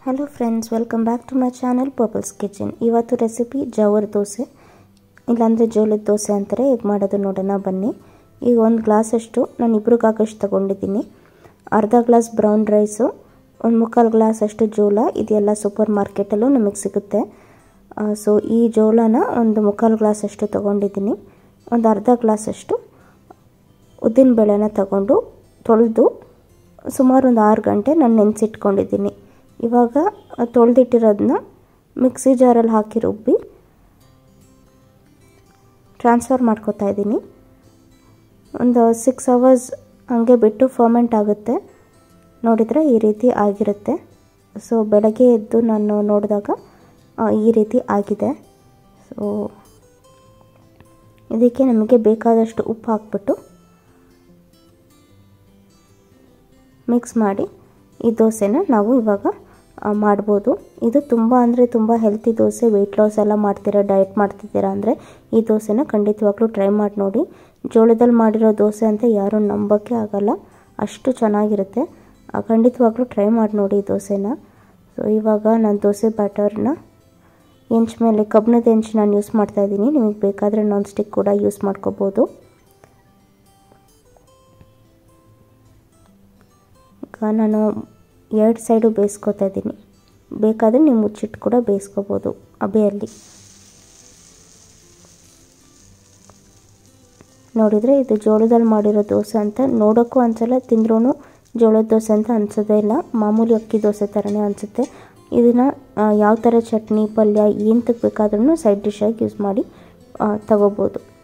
hello friends welcome back to my channel Purples kitchen ಇವತ್ತು recipe jowar dosa ಇಲ್ಲಾಂದರೆ ಜೋಳದ ದೋಸೆ ಅಂತಾರೆ ಹೇಗೆ ಮಾಡೋದು ನೋಡೋಣ ಬನ್ನಿ ಈಗ ಒಂದು ಗ್ಲಾಸಷ್ಟು ನಾನು ಇಬ್ರಿಗೆ ಹಾಕೋಷ್ಟು ತೊಗೊಂಡಿದ್ದೀನಿ ಅರ್ಧ ಗ್ಲಾಸ್ ಬ್ರೌನ್ ರೈಸು ಒಂದು ಮುಕ್ಕಾಲು ಗ್ಲಾಸ್ ಅಷ್ಟು ಜೋಳ ಇದೆಲ್ಲ ಸೂಪರ್ ಮಾರ್ಕೆಟಲ್ಲೂ ನಮಗೆ ಸಿಗುತ್ತೆ ಸೊ ಈ ಜೋಳನ ಒಂದು ಮುಕ್ಕಾಲು ಗ್ಲಾಸ್ ಅಷ್ಟು ತೊಗೊಂಡಿದ್ದೀನಿ ಒಂದು ಅರ್ಧ ಗ್ಲಾಸಷ್ಟು ಉದ್ದಿನ ಬೇಳೆನ ತಗೊಂಡು ತೊಳೆದು ಸುಮಾರು ಒಂದು ಆರು ಗಂಟೆ ನಾನು ನೆನೆಸಿಟ್ಕೊಂಡಿದ್ದೀನಿ ಇವಾಗ ತೊಳೆದಿಟ್ಟಿರೋದನ್ನ ಮಿಕ್ಸಿ ಜಾರಲ್ಲಿ ಹಾಕಿ ರುಬ್ಬಿ ಟ್ರಾನ್ಸ್ಫರ್ ಮಾಡ್ಕೋತಾ ಇದ್ದೀನಿ ಒಂದು ಸಿಕ್ಸ್ ಅವರ್ಸ್ ಹಾಗೆ ಬಿಟ್ಟು ಫರ್ಮೆಂಟ್ ಆಗುತ್ತೆ ನೋಡಿದರೆ ಈ ರೀತಿ ಆಗಿರುತ್ತೆ ಸೊ ಬೆಳಗ್ಗೆ ಎದ್ದು ನಾನು ನೋಡಿದಾಗ ಈ ರೀತಿ ಆಗಿದೆ ಸೊ ಇದಕ್ಕೆ ನಮಗೆ ಬೇಕಾದಷ್ಟು ಉಪ್ಪು ಹಾಕ್ಬಿಟ್ಟು ಮಿಕ್ಸ್ ಮಾಡಿ ಈ ದೋಸೆನ ನಾವು ಇವಾಗ ಮಾಡ್ಬೋದು ಇದು ತುಂಬ ಅಂದರೆ ತುಂಬ ಹೆಲ್ತಿ ದೋಸೆ ವೆಯ್ಟ್ ಲಾಸ್ ಎಲ್ಲ ಮಾಡ್ತೀರಾ ಡಯಟ್ ಮಾಡ್ತಿದ್ದೀರಾ ಅಂದರೆ ಈ ದೋಸೆನ ಖಂಡಿತವಾಗ್ಲೂ ಟ್ರೈ ಮಾಡಿ ನೋಡಿ ಜೋಳದಲ್ಲಿ ಮಾಡಿರೋ ದೋಸೆ ಅಂತ ಯಾರೂ ನಂಬೋಕ್ಕೆ ಆಗಲ್ಲ ಅಷ್ಟು ಚೆನ್ನಾಗಿರುತ್ತೆ ಖಂಡಿತವಾಗ್ಲೂ ಟ್ರೈ ಮಾಡಿ ನೋಡಿ ಈ ದೋಸೆನ ಸೊ ಇವಾಗ ನಾನು ದೋಸೆ ಬ್ಯಾಟರ್ನ ಹೆಂಚ್ ಮೇಲೆ ಕಬ್ಬಿಣದ ಹೆಂಚು ನಾನು ಯೂಸ್ ಮಾಡ್ತಾಯಿದ್ದೀನಿ ನಿಮಗೆ ಬೇಕಾದರೆ ನಾನ್ ಸ್ಟಿಕ್ ಕೂಡ ಯೂಸ್ ಮಾಡ್ಕೋಬೋದು ಈಗ ನಾನು ಎರಡು ಸೈಡು ಬೇಯಿಸ್ಕೊತಾ ಇದ್ದೀನಿ ಬೇಕಾದರೆ ನೀವು ಮುಚ್ಚಿಟ್ಟು ಕೂಡ ಬೇಯಿಸ್ಕೋಬೋದು ಅಬೆಯಲ್ಲಿ ನೋಡಿದರೆ ಇದು ಜೋಳದಲ್ಲಿ ಮಾಡಿರೋ ದೋಸೆ ಅಂತ ನೋಡೋಕ್ಕೂ ಅನಿಸಲ್ಲ ತಿಂದ್ರೂ ಜೋಳದ ದೋಸೆ ಅಂತ ಅನಿಸೋದೇ ಇಲ್ಲ ಮಾಮೂಲಿ ಅಕ್ಕಿ ದೋಸೆ ಥರನೇ ಅನಿಸುತ್ತೆ ಇದನ್ನು ಯಾವ ಥರ ಚಟ್ನಿ ಪಲ್ಯ ಏನಕ್ಕೆ ಬೇಕಾದ್ರೂ ಸೈಡ್ ಡಿಶ್ಶಾಗಿ ಯೂಸ್ ಮಾಡಿ ತಗೋಬೋದು